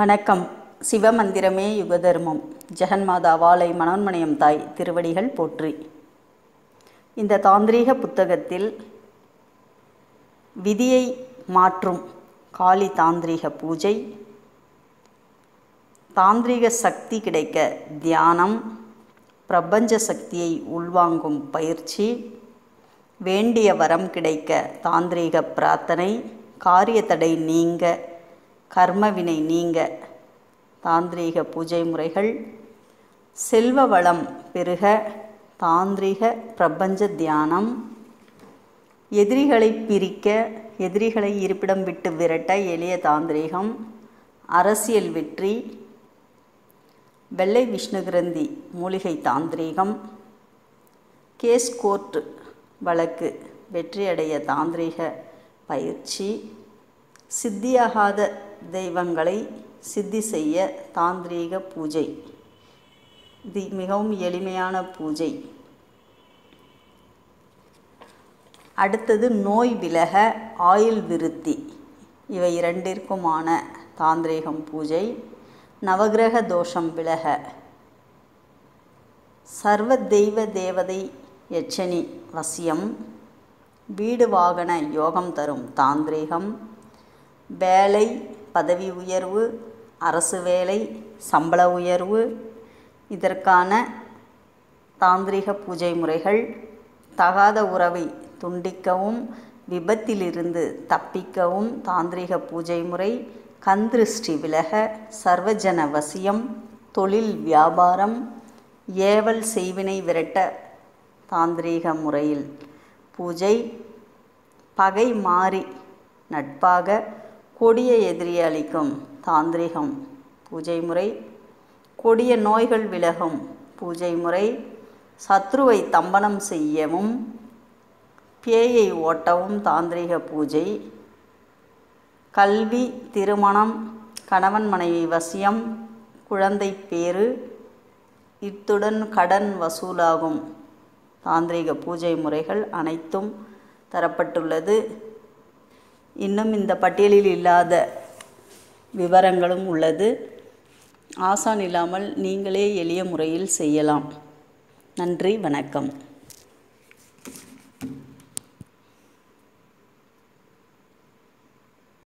வணக்கம் சிவமந்திரமே யுகதர்மம் ஜெகன்மாதா வாழை மனோன்மணியம் தாய் திருவடிகள் போற்றி இந்த தாந்திரீக புத்தகத்தில் விதியை மாற்றும் காளி தாந்திரீக பூஜை தாந்திரீக சக்தி கிடைக்க தியானம் பிரபஞ்ச சக்தியை உள்வாங்கும் பயிற்சி வேண்டிய வரம் கிடைக்க தாந்திரீக பிரார்த்தனை காரிய தடை நீங்க கர்மவினை நீங்க தாந்திரீக பூஜை முறைகள் செல்வ வளம் பெருக தாந்திரீக பிரபஞ்ச தியானம் எதிரிகளை பிரிக்க எதிரிகளை இருப்பிடம் விட்டு விரட்ட எளிய தாந்திரீகம் அரசியல் வெற்றி வெள்ளை விஷ்ணு கிரந்தி மூலிகை தாந்திரீகம் கேஸ் கோர்ட் வழக்கு வெற்றியடைய தாந்திரீக பயிற்சி சித்தியாகாத தெய்வங்களை சித்தி செய்ய தாந்திரீக பூஜை இது மிகவும் எளிமையான பூஜை அடுத்தது நோய் விலக ஆயுள் விருத்தி இவை இரண்டிற்குமான தாந்திரீகம் பூஜை நவகிரக தோஷம் விலக சர்வ தெய்வ தேவதை யட்சணி வசியம் வீடு வாகன யோகம் தரும் தாந்திரீகம் வேலை பதவி உயர்வு அரசு வேலை சம்பள உயர்வு இதற்கான தாந்திரிக பூஜை முறைகள் தகாத உறவை துண்டிக்கவும் விபத்திலிருந்து தப்பிக்கவும் தாந்திரிக பூஜை முறை கந்திருஷ்டி விலக சர்வஜன வசியம் தொழில் வியாபாரம் ஏவல் செய்வினை விரட்ட தாந்திரீக முறையில் பூஜை பகை மாறி நட்பாக கொடிய எதிரி அளிக்கும் தாந்திரிகம் பூஜை முறை கொடிய நோய்கள் விலகும் பூஜை முறை சத்ருவை தம்பனம் செய்யவும் பேயை ஓட்டவும் தாந்திரிக பூஜை கல்வி திருமணம் கணவன் மனைவி வசியம் குழந்தை பேறு இத்துடன் கடன் வசூலாகும் தாந்திரிக பூஜை முறைகள் அனைத்தும் தரப்பட்டுள்ளது இன்னும் இந்த பட்டியலில் இல்லாத விவரங்களும் உள்ளது ஆசான் இல்லாமல் நீங்களே எளிய முறையில் செய்யலாம் நன்றி வணக்கம்